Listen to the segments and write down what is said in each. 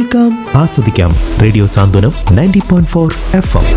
കേൾക്കാം ആസ്വദിക്കാം radio Santhwanam ninety point four F M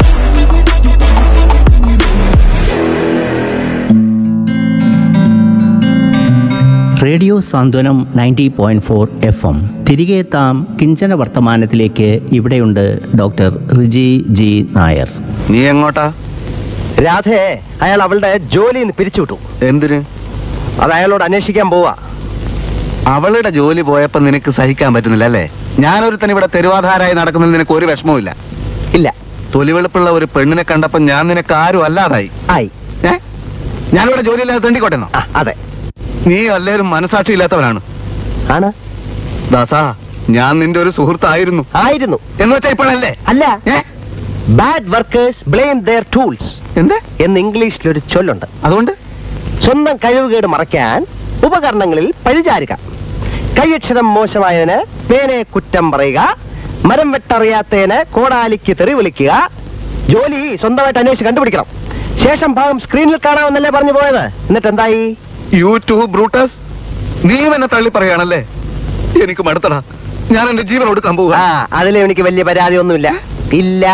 radio Santhwanam ninety point four F M തിരികെ എത്താം കിഞ്ചന വർത്തമാനത്തിലേക്ക് ഇവിടെയുണ്ട് ഡോക്ടർ റിജി ജി നായർ നീ എങ്ങോട്ടാ രാധയെ അയാൾ അവളുടെ ജോലിയിൽ നിന്ന് പിരിച്ചുവിട്ടു എന്തിന് അത് അയാളോട് അന്വേഷിക്കാൻ പോവാ അവളുടെ ജോലി പോയപ്പോ നിനക്ക് സഹിക്കാൻ പറ്റുന്നില്ല അല്ലേ ഞാനൊരുത്തൻ ഇവിടെ തെരുവാധാരായി നടക്കുന്നതിൽ നിനക്ക് ഒരു വിഷമവും ഇല്ല ഇല്ല തൊലിവെളുപ്പുള്ള ഒരു പെണ്ണിനെ കണ്ടപ്പോ ഞാൻ നിനക്ക് ആരും അല്ലാതായി ആയി ഏ ഞാനിവിടെ ജോലിയില്ലാതെ തെണ്ടിക്കോട്ടെന്നോ ആ അതെ നീ അല്ലേലും മനസാക്ഷി ഇല്ലാത്തവനാണ് ആണ് ദാസാ ഞാൻ നിന്റെ ഒരു സുഹൃത്തായിരുന്നു ആയിരുന്നു എന്ന് വെച്ചാ ഇപ്പോഴല്ലേ അല്ല a bad workers blame their tools എന്ത് എന്ന് ഇംഗ്ലീഷിലൊരു ചൊല്ലുണ്ട് അതുകൊണ്ട് സ്വന്തം കഴിവുകേട് മറയ്ക്കാൻ ഉപകരണങ്ങളിൽ പഴിചാരുക കൈയക്ഷരം മോശമായതിന് പേനെ കുറ്റം പറയുക മരം വെട്ടറിയാത്തതിന് കോടാലിക്ക് തെറി വിളിക്കുക ജോലി സ്വന്തമായിട്ട് അന്വേഷിച്ച് കണ്ടുപിടിക്കണം ശേഷം ഭാഗം സ്ക്രീനിൽ കാണാമെന്നല്ലേ പറഞ്ഞു പോയത് എന്നിട്ട് എന്തായി യൂട്യൂബ് ബ്രൂട്ടസ് നീ എന്നെ തള്ളി പറയാണല്ലേ എനിക്ക് മടുത്തടാ ഞാൻ എന്റെ ജീവൻ കൊടുക്കാൻ പോവുക ആ അതിലും എനിക്ക് വലിയ പരാതി ഒന്നുമില്ല ഇല്ല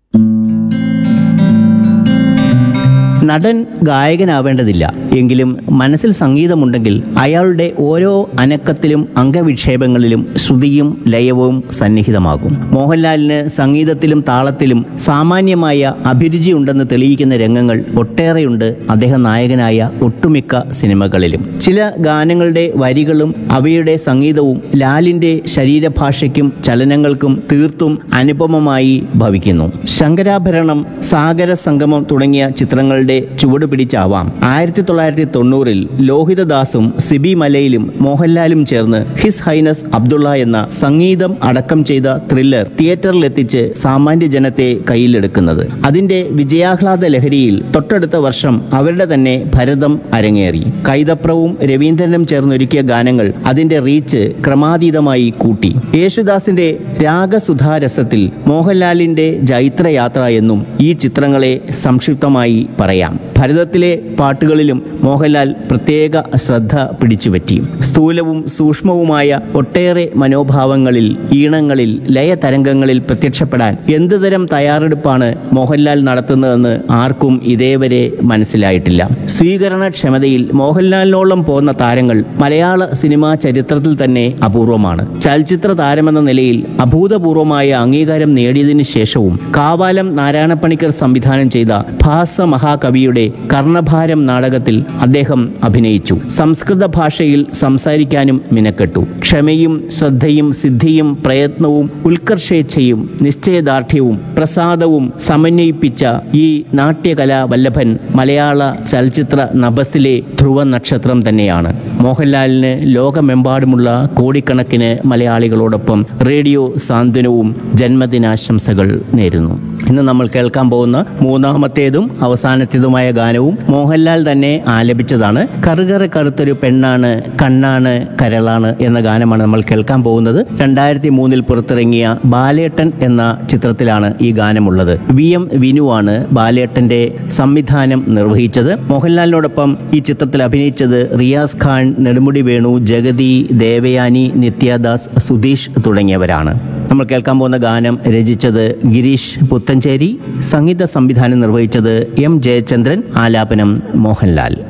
നടൻ ഗായകനാവേണ്ടതില്ല എങ്കിലും മനസ്സിൽ സംഗീതമുണ്ടെങ്കിൽ അയാളുടെ ഓരോ അനക്കത്തിലും അംഗവിക്ഷേപങ്ങളിലും ശ്രുതിയും ലയവും സന്നിഹിതമാകും മോഹൻലാലിന് സംഗീതത്തിലും താളത്തിലും സാമാന്യമായ അഭിരുചിയുണ്ടെന്ന് തെളിയിക്കുന്ന രംഗങ്ങൾ ഒട്ടേറെയുണ്ട് അദ്ദേഹം നായകനായ ഒട്ടുമിക്ക സിനിമകളിലും ചില ഗാനങ്ങളുടെ വരികളും അവയുടെ സംഗീതവും ലാലിന്റെ ശരീരഭാഷയ്ക്കും ചലനങ്ങൾക്കും തീർത്തും അനുപമമായി ഭവിക്കുന്നു ശങ്കരാഭരണം സാഗര സംഗമം തുടങ്ങിയ ചിത്രങ്ങളുടെ ചുവട് പിടിച്ചാവാം ആയിരത്തി തൊള്ളായിരത്തി തൊണ്ണൂറിൽ ലോഹിതദാസും സിബി മലയിലും മോഹൻലാലും ചേർന്ന് ഹിസ് ഹൈനസ് അബ്ദുള്ള എന്ന സംഗീതം അടക്കം ചെയ്ത ത്രില്ലർ തിയേറ്ററിലെത്തിച്ച് സാമാന്യ ജനത്തെ കയ്യിലെടുക്കുന്നത് അതിന്റെ വിജയാഹ്ലാദ ലഹരിയിൽ തൊട്ടടുത്ത വർഷം അവരുടെ തന്നെ ഭരതം അരങ്ങേറി കൈതപ്രവും രവീന്ദ്രനും ചേർന്നൊരുക്കിയ ഗാനങ്ങൾ അതിന്റെ റീച്ച് ക്രമാതീതമായി കൂട്ടി യേശുദാസിന്റെ രാഗസുധാരസത്തിൽ മോഹൻലാലിന്റെ ജൈത്രയാത്ര എന്നും ഈ ചിത്രങ്ങളെ സംക്ഷിപ്തമായി പറയാം ഭരതത്തിലെ പാട്ടുകളിലും മോഹൻലാൽ പ്രത്യേക ശ്രദ്ധ പിടിച്ചുപറ്റി സ്ഥൂലവും സൂക്ഷ്മവുമായ ഒട്ടേറെ മനോഭാവങ്ങളിൽ ഈണങ്ങളിൽ ലയതരംഗങ്ങളിൽ പ്രത്യക്ഷപ്പെടാൻ എന്തുതരം തയ്യാറെടുപ്പാണ് മോഹൻലാൽ നടത്തുന്നതെന്ന് ആർക്കും ഇതേവരെ മനസ്സിലായിട്ടില്ല സ്വീകരണക്ഷമതയിൽ മോഹൻലാലിനോളം പോന്ന താരങ്ങൾ മലയാള സിനിമാ ചരിത്രത്തിൽ തന്നെ അപൂർവമാണ് ചലച്ചിത്ര താരമെന്ന നിലയിൽ അഭൂതപൂർവമായ അംഗീകാരം നേടിയതിനു ശേഷവും കാവാലം നാരായണപ്പണിക്കർ സംവിധാനം ചെയ്ത ഭാസ മഹാകവിയുടെ കർണഭാരം നാടകത്തിൽ അദ്ദേഹം അഭിനയിച്ചു സംസ്കൃത ഭാഷയിൽ സംസാരിക്കാനും മിനക്കെട്ടു ക്ഷമയും ശ്രദ്ധയും സിദ്ധിയും പ്രയത്നവും ഉത്കർഷേച്ഛയും നിശ്ചയദാർഢ്യവും പ്രസാദവും സമന്വയിപ്പിച്ച ഈ നാട്യകലാ വല്ലഭൻ മലയാള ചലച്ചിത്ര നഭസിലെ ധ്രുവ നക്ഷത്രം തന്നെയാണ് മോഹൻലാലിന് ലോകമെമ്പാടുമുള്ള കോടിക്കണക്കിന് മലയാളികളോടൊപ്പം റേഡിയോ സാന്ത്വനവും ജന്മദിനാശംസകൾ നേരുന്നു ഇന്ന് നമ്മൾ കേൾക്കാൻ പോകുന്ന മൂന്നാമത്തേതും അവസാനത്തേതുമായ ഗാനവും മോഹൻലാൽ തന്നെ ആലപിച്ചതാണ് കറുകറ കറുത്തൊരു പെണ്ണാണ് കണ്ണാണ് കരളാണ് എന്ന ഗാനമാണ് നമ്മൾ കേൾക്കാൻ പോകുന്നത് രണ്ടായിരത്തി മൂന്നിൽ പുറത്തിറങ്ങിയ ബാലേട്ടൻ എന്ന ചിത്രത്തിലാണ് ഈ ഗാനമുള്ളത് വി എം വിനുവാണ് ബാലേട്ടന്റെ സംവിധാനം നിർവഹിച്ചത് മോഹൻലാലിനോടൊപ്പം ഈ ചിത്രത്തിൽ അഭിനയിച്ചത് റിയാസ് ഖാൻ നെടുമുടി വേണു ജഗതി ദേവയാനി നിത്യദാസ് സുധീഷ് തുടങ്ങിയവരാണ് നമ്മൾ കേൾക്കാൻ പോകുന്ന ഗാനം രചിച്ചത് ഗിരീഷ് പുത്തഞ്ചേരി സംഗീത സംവിധാനം നിർവഹിച്ചത് എം ജയചന്ദ്രൻ ആലാപനം മോഹൻലാൽ